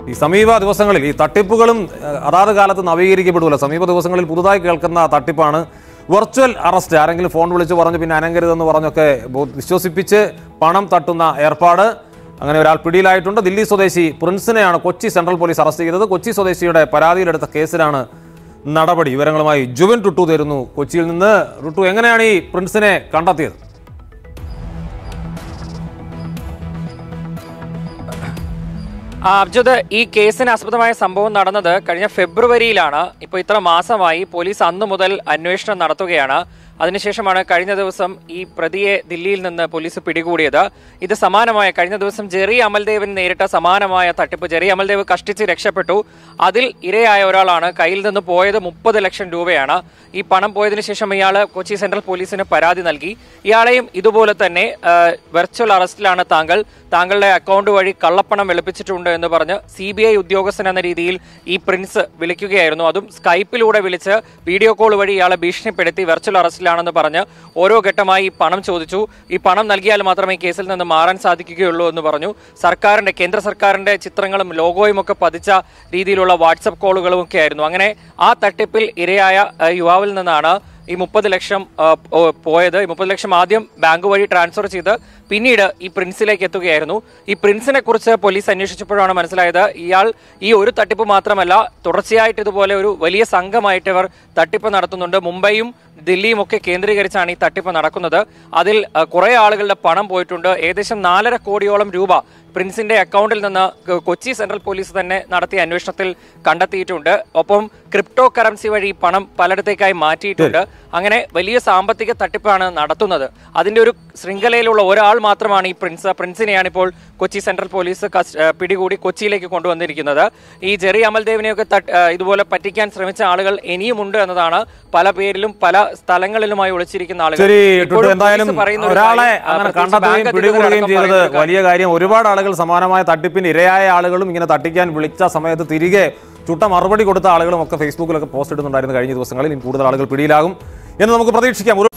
ഈ സമീപ ദിവസങ്ങളിൽ ഈ തട്ടിപ്പുകളും ഏഹ്, അതാത് കാലത്ത് നവീകരിക്കപ്പെടുമല്ലോ സമീപ ദിവസങ്ങളിൽ പുതുതായി കേൾക്കുന്ന തട്ടിപ്പാണ് വെർച്വൽ അറസ്റ്റ് ആരെങ്കിലും ഫോൺ വിളിച്ച് പറഞ്ഞു പിന്നെ അനങ്ങരുതെന്ന് പറഞ്ഞൊക്കെ ബോ- വിശ്വസിപ്പിച്ച് പണം തട്ടുന്ന ഏർപ്പാട് അങ്ങനെ ഒരാൾ പിടിയിലായിട്ടുണ്ട് ദില്ലി സ്വദേശി പ്രിൻസിനെയാണ് കൊച്ചി സെൻട്രൽ പോലീസ് അറസ്റ്റ് ചെയ്തത് കൊച്ചി സ്വദേശിയുടെ പരാതിയിലെടുത്ത കേസിലാണ് നടപടി വിവരങ്ങളുമായി ജുവൻ ടുട്ടു തരുന്നു കൊച്ചിയിൽ നിന്ന് റുട്ടു എങ്ങനെയാണ് ഈ പ്രിൻസിനെ കണ്ടെത്തിയത് ആ, അബ്ജദ് ഈ കേസിന് ആസ്പദമായ സംഭവം നടന്നത് കഴിഞ്ഞ ഫെബ്രുവരിയിലാണ് ഇപ്പോൾ ഇത്ര മാസമായി പോലീസ് അന്നു മുതൽ അന്വേഷണം നടത്തുകയാണ് അതിനുശേഷമാണ് കഴിഞ്ഞ ദിവസം ഈ പ്രതിയെ ദില്ലിയിൽ നിന്ന് പോലീസ് പിടികൂടിയത് ഇത് സമാനമായ കഴിഞ്ഞ ദിവസം ജെറി അമൽദേവിന് നേരിട്ട സമാനമായ തട്ടിപ്പ് ജെറി അമൽദേവ് കഷ്ടിച്ച് രക്ഷപ്പെട്ടു അതിൽ ഇരയായ ഒരാളാണ് കയ്യിൽ നിന്ന് പോയത് മുപ്പത് ലക്ഷം രൂപയാണ് ഈ പണം പോയതിനു ശേഷം ഇയാൾ കൊച്ചി സെൻട്രൽ പോലീസിന് പരാതി നൽകി ഇയാളെയും ഇതുപോലെ തന്നെ ആ, വെർച്വൽ അറസ്റ്റിലാണ് താങ്കൾ താങ്കളുടെ അക്കൗണ്ട് വഴി കള്ളപ്പണം വെളുപ്പിച്ചിട്ടുണ്ട് എന്ന് പറഞ്ഞ് സി ബി ഐ ഉദ്യോഗസ്ഥൻ എന്ന രീതിയിൽ ഈ പ്രിൻസ് വിളിക്കുകയായിരുന്നു അതും സ്കൈപ്പിലൂടെ വിളിച്ച് വീഡിയോ കോൾ വഴി ഇയാളെ ഭീഷണിപ്പെടുത്തി വെർച്വൽ അറസ്റ്റിലാണെന്ന് പറഞ്ഞ് ഓരോ ഘട്ടമായി ഈ പണം ചോദിച്ചു ഈ പണം നൽകിയാൽ മാത്രമേ ഈ കേസിൽ നിന്ന് മാറാൻ സാധിക്കുകയുള്ളൂ എന്ന് പറഞ്ഞു സർക്കാരിന്റെ കേന്ദ്ര സർക്കാരിന്റെ ചിത്രങ്ങളും ലോഗോയും ഒക്കെ പതിച്ച രീതിയിലുള്ള വാട്സപ്പ് കോളുകളും ഒക്കെ ആയിരുന്നു അങ്ങനെ ആ തട്ടിപ്പിൽ ഇരയായ ആ, യുവാവിൽ നിന്നാണ് ഈ മുപ്പത് ലക്ഷം ആ, ഓ- പോയത് ഈ മുപ്പത് ലക്ഷം ആദ്യം ബാങ്ക് വഴി ട്രാൻസ്ഫർ ചെയ്ത് പിന്നീട് ഈ പ്രിൻസിലേക്ക് എത്തുകയായിരുന്നു ഈ പ്രിൻസിനെ കുറിച്ച് പോലീസ് അന്വേഷിച്ചപ്പോഴാണ് മനസ്സിലായത് ഇയാൾ ഈ ഒരു തട്ടിപ്പ് മാത്രമല്ല തുടർച്ചയായിട്ട് ഇതുപോലെ ഒരു വലിയ സംഘമായിട്ട് ഇവർ തട്ടിപ്പ് നടത്തുന്നുണ്ട് മുംബൈയും ദില്ലിയും ഒക്കെ കേന്ദ്രീകരിച്ചാണ് ഈ തട്ടിപ്പ് നടക്കുന്നത് അതിൽ ആ, കുറെ ആളുകളുടെ പണം പോയിട്ടുണ്ട് ഏകദേശം നാലര കോടിയോളം രൂപ പ്രിൻസിന്റെ അക്കൗണ്ടിൽ നിന്ന് ക- കൊച്ചി സെൻട്രൽ പോലീസ് തന്നെ നടത്തിയ അന്വേഷണത്തിൽ കണ്ടെത്തിയിട്ടുണ്ട് ഒപ്പം ക്രിപ്റ്റോ കറൻസി വഴി പണം പലയിടത്തേക്കായി മാറ്റിയിട്ടുണ്ട് അങ്ങനെ വലിയ സാമ്പത്തിക തട്ടിപ്പാണ് നടത്തുന്നത് അതിന്റെ ഒരു ശൃംഖലയിലുള്ള ഒരാൾ മാത്രമാണ് ഈ പ്രിൻസ് പ്രിൻസിനെയാണ് ഇപ്പോൾ കൊച്ചി സെൻട്രൽ പോലീസ് കസ്- ഏഹ് പിടികൂടി കൊച്ചിയിലേക്ക് കൊണ്ടുവന്നിരിക്കുന്നത് ഈ ജെറി അമൽദേവിനെയൊക്കെ തട്ട്- ഏഹ് ഇതുപോലെ പറ്റിക്കാൻ ശ്രമിച്ച ആളുകൾ ഇനിയുമുണ്ട് എന്നതാണ് പല പേരിലും പല സ്ഥലങ്ങളിലുമായി ഒളിച്ചിരിക്കുന്ന ആളുകൾ ശരി ഇപ്പോഴും ടുട്ടു എന്തായാലും പോലീസ് പറയുന്ന ഒരു ഒരാളെ കാര്യം, ആ, അങ്ങനെ പ്രത്യേകിച്ച് കണ്ടെത്തുകയും ബാങ്ക് പിടികൂടുകയും അധികൃതർ ചെയ്തത് പറയുന്ന ഒരു കാര്യം. വലിയ കാര്യം ഒരുപാട് ആളുകൾ സമാനമായ തട്ടിപ്പിന് ഇരയായ ആളുകളും ഇങ്ങനെ തട്ടിക്കാൻ വിളിച്ച സമയത്ത് തിരികെ ചുട്ട മറുപടി കൊടുത്ത ആളുകളും ഒക്കെ ഫേസ്ബുക്കിലൊക്കെ പോസ്റ്റ് ഇടുന്നുണ്ടായിരുന്നു കഴിഞ്ഞ ദിവസങ്ങളിൽ ഇനി കൂടുതൽ ആളുകൾ പിടിയിലാകും എന്ന് നമുക്ക് പ്രതീക്ഷിക്കാം ഒരു